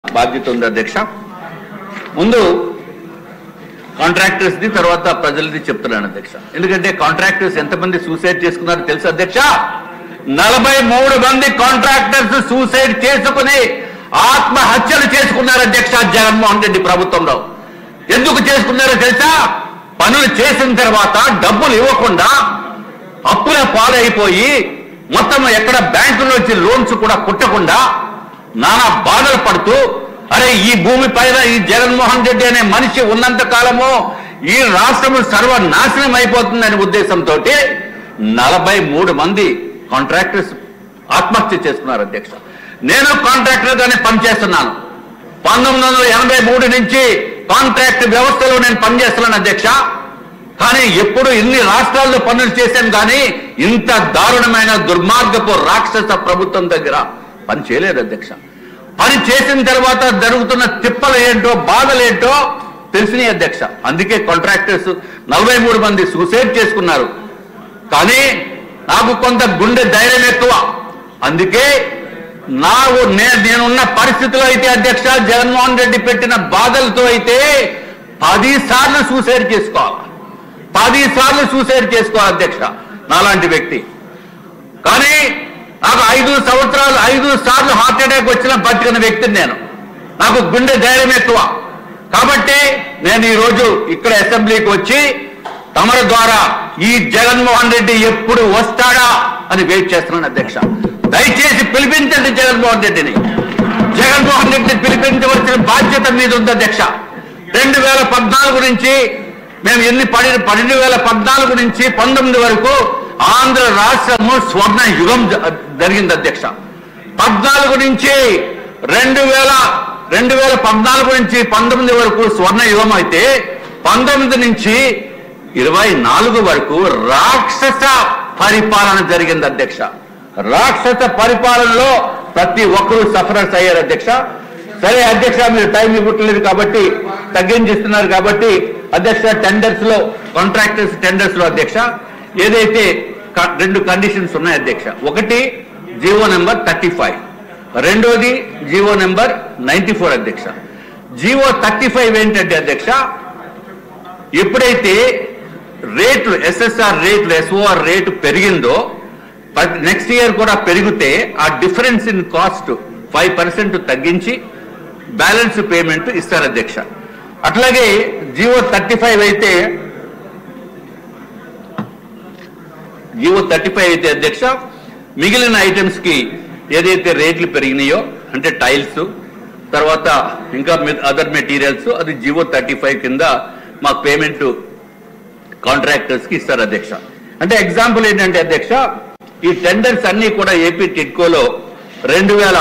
బాధ్యత ఉంది అధ్యక్ష ముందు కాంట్రాక్టర్స్ ది తర్వాత ప్రజలది చెప్తున్నాను అధ్యక్ష ఎందుకంటే కాంట్రాక్టర్స్ ఎంతమంది సూసైడ్ చేసుకున్నారో తెలుసు అధ్యక్ష నలభై మూడు మంది కాంట్రాక్టర్స్ సూసైడ్ చేసుకుని ఆత్మహత్యలు చేసుకున్నారు అధ్యక్ష జగన్మోహన్ రెడ్డి ప్రభుత్వంలో ఎందుకు చేసుకున్నారో తెలుసా పనులు చేసిన తర్వాత డబ్బులు ఇవ్వకుండా అప్పుల పాలైపోయి మొత్తం ఎక్కడ బ్యాంకులో వచ్చి లోన్స్ కూడా కుట్టకుండా నానా బాధలు పడుతూ అరే ఈ భూమి పైన ఈ జగన్మోహన్ రెడ్డి అనే మనిషి ఉన్నంత కాలము ఈ రాష్ట్రం సర్వనాశనం అయిపోతుందనే ఉద్దేశంతో నలభై మూడు మంది కాంట్రాక్టర్స్ ఆత్మహత్య చేసుకున్నారు అధ్యక్ష నేను కాంట్రాక్టర్ గానే పనిచేస్తున్నాను పంతొమ్మిది వందల ఎనభై మూడు నుంచి కాంట్రాక్ట్ వ్యవస్థలో నేను పనిచేస్తున్నాను అధ్యక్ష కానీ ఎప్పుడు ఇన్ని రాష్ట్రాల్లో పనులు చేశాను కానీ ఇంత దారుణమైన దుర్మార్గపు రాక్షస ప్రభుత్వం దగ్గర పని చేయలేదు అధ్యక్ష పని చేసిన తర్వాత జరుగుతున్న తిప్పలు ఏంటో బాధలు ఏంటో తెలిసినాయి అధ్యక్ష అందుకే కాంట్రాక్టర్స్ నలభై మూడు మంది సూసైడ్ చేసుకున్నారు కానీ నాకు కొంత గుండె ధైర్యం ఎక్కువ అందుకే నాకు నే- నేనున్న పరిస్థితిలో అయితే అధ్యక్ష జగన్మోహన్ రెడ్డి పెట్టిన బాధలతో అయితే పది సార్లు సూసైడ్ చేసుకోవాలి పది సార్లు సూసైడ్ చేసుకోవాలి అధ్యక్ష నాలాంటి వ్యక్తి కానీ నాకు ఐదు సంవత్సరాలు ఐదు సార్లు హార్ట్ అటాక్ వచ్చిన బతికిన వ్యక్తిని నేను నాకు గుండె ధైర్యం ఎక్కువ కాబట్టి నేను ఈ రోజు ఇక్కడ అసెంబ్లీకి వచ్చి తమర ద్వారా ఈ జగన్మోహన్ రెడ్డి ఎప్పుడు వస్తాడా అని వెయిట్ చేస్తున్నాను అధ్యక్ష దయచేసి పిలిపించండి జగన్మోహన్ రెడ్డిని జగన్మోహన్ రెడ్డిని పిలిపించవలసిన బాధ్యత మీద ఉంది అధ్యక్ష రెండు వేల పద్నాలుగు నుంచి మేము ఎన్ని పడి పన్నెండు వేల పద్నాలుగు నుంచి పంతొమ్మిది వరకు ఆంధ్ర రాష్ట్రము స్వర్ణ యుగం జ- జరిగింది అధ్యక్ష పద్నాలుగు నుంచి రెండు వేల రెండు వేల పద్నాలుగు నుంచి పంతొమ్మిది వరకు స్వర్ణ యుగం అయితే పంతొమ్మిది నుంచి ఇరవై నాలుగు వరకు రాక్షస పరిపాలన జరిగింది అధ్యక్ష రాక్షస పరిపాలనలో ప్రతి ఒక్కరూ సఫరర్స్ అయ్యారు అధ్యక్ష సరే అధ్యక్ష మీరు టైం ఇవ్వట్లేదు కాబట్టి తగ్గించిస్తున్నారు కాబట్టి అధ్యక్ష టెండర్స్ లో కాంట్రాక్టర్స్ టెండర్స్ లో అధ్యక్ష ఏదైతే క- రెండు కండిషన్స్ ఉన్నాయి అధ్యక్ష ఒకటి జీవో నెంబర్ థర్టీ ఫైవ్ రెండోది జీవో నెంబర్ నైన్టీ ఫోర్ అధ్యక్ష జీవో థర్టీ ఫైవ్ ఏంటంటే అధ్యక్ష ఎప్పుడైతే రేట్లు ఎస్ఎస్ఆర్ రేట్లు ఎస్ఓఆర్ రేటు పెరిగిందో నెక్స్ట్ ఇయర్ కూడా పెరిగితే ఆ difference in cost five percent తగ్గించి బ్యాలెన్స్ పేమెంట్ ఇస్తారు అధ్యక్ష అట్లాగే జియో థర్టీ ఫైవ్ అయితే జియో థర్టీ ఫైవ్ అయితే అధ్యక్ష మిగిలిన ఐటమ్స్ కి ఏదైతే రేట్లు పెరిగినాయో అంటే టైల్స్ తర్వాత ఇంకా అదర్ మెటీరియల్స్ అది జియో థర్టీ ఫైవ్ కింద మాకు పేమెంట్ కాంట్రాక్టర్స్ కి ఇస్తారు అధ్యక్ష అంటే ఎగ్జాంపుల్ ఏంటంటే అధ్యక్ష ఈ టెండర్స్ అన్ని కూడా ఏపీ టిడ్కోలో రెండు వేల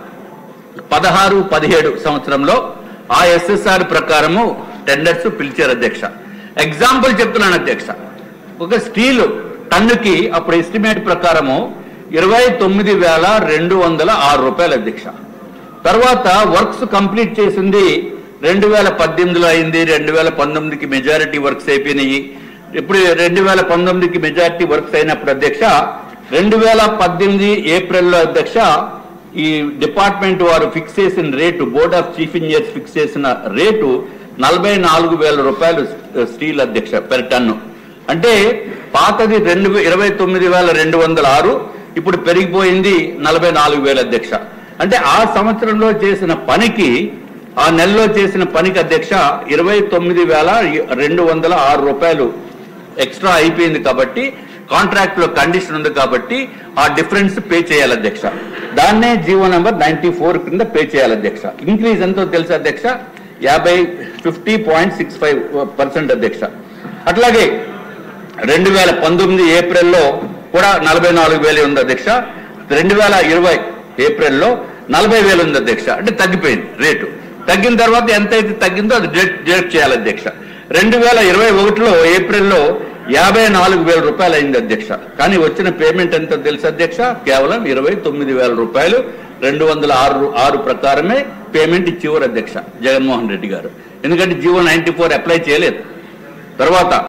పదహారు పదిహేడు సంవత్సరంలో ఆ ఎస్ఎస్ఆర్ ప్రకారము టెండర్స్ పిలిచారు అధ్యక్ష ఎగ్జాంపుల్ చెప్తున్నాను అధ్యక్ష ఒక స్టీల్ టన్నుకి అప్పుడు ఎస్టిమేట్ ప్రకారము ఇరవై తొమ్మిది వేల రెండు వందల ఆరు రూపాయలు అధ్యక్ష తర్వాత వర్క్స్ కంప్లీట్ చేసింది రెండు వేల పద్దెనిమిదిలో అయింది రెండు వేల పంతొమ్మిదికి మెజారిటీ వర్క్స్ అయిపోయినాయి ఇప్పుడు రెండు వేల పంతొమ్మిదికి మెజారిటీ వర్క్స్ అయినప్పుడు అధ్యక్ష రెండు వేల పద్దెనిమిది ఏప్రిల్లో అధ్యక్ష ఈ డిపార్ట్మెంట్ వారు ఫిక్స్ చేసిన rate board of chief engineers fix చేసిన రేటు నలభై నాలుగు వేల రూపాయలు స్టీల్ అధ్యక్ష పెర్ టన్ను అంటే పాతది రెండు వే- ఇరవై తొమ్మిది వేల రెండు వందల ఆరు ఇప్పుడు పెరిగిపోయింది నలభై నాలుగు వేల అధ్యక్ష అంటే ఆ సంవత్సరంలో చేసిన పనికి ఆ నెలలో చేసిన పనికి అధ్యక్ష ఇరవై తొమ్మిది వేల రెండు వందల ఆరు రూపాయలు ఎక్స్ట్రా అయిపోయింది కాబట్టి కాంట్రాక్ట్ లో కండిషన్ ఉంది కాబట్టి ఆ డిఫరెన్స్ పే చేయాలి అధ్యక్ష దాన్నే జీవో నెంబర్ నైన్టీ ఫోర్ కింద పే చేయాలి అధ్యక్ష ఇంక్రీజ్ ఎంతో తెలుసు అధ్యక్ష యాభై fifty point six five percent అధ్యక్ష అట్లాగే రెండు వేల పంతొమ్మిది ఏప్రిల్లో కూడా నలభై నాలుగు వేలు ఉంది అధ్యక్ష రెండు వేల ఇరవై ఏప్రిల్లో నలభై వేలు ఉంది అధ్యక్ష అంటే తగ్గిపోయింది రేటు తగ్గిన తర్వాత ఎంత అయితే తగ్గిందో అది డిడక్ట్ డిడక్ట్ చేయాలి అధ్యక్ష రెండు వేల ఇరవై ఒకటిలో ఏప్రిల్లో యాభై నాలుగు వేల రూపాయలు అయింది అధ్యక్ష కానీ వచ్చిన పేమెంట్ ఎంత తెలుసు అధ్యక్ష కేవలం ఇరవై తొమ్మిది వేల రూపాయలు రెండు వందల ఆరు ఆరు ప్రకారమే పేమెంట్ ఇచ్చేవారు అధ్యక్ష జగన్మోహన్ రెడ్డి గారు ఎందుకంటే జీవో నైన్టీ ఫోర్ అప్లై చేయలేదు తర్వాత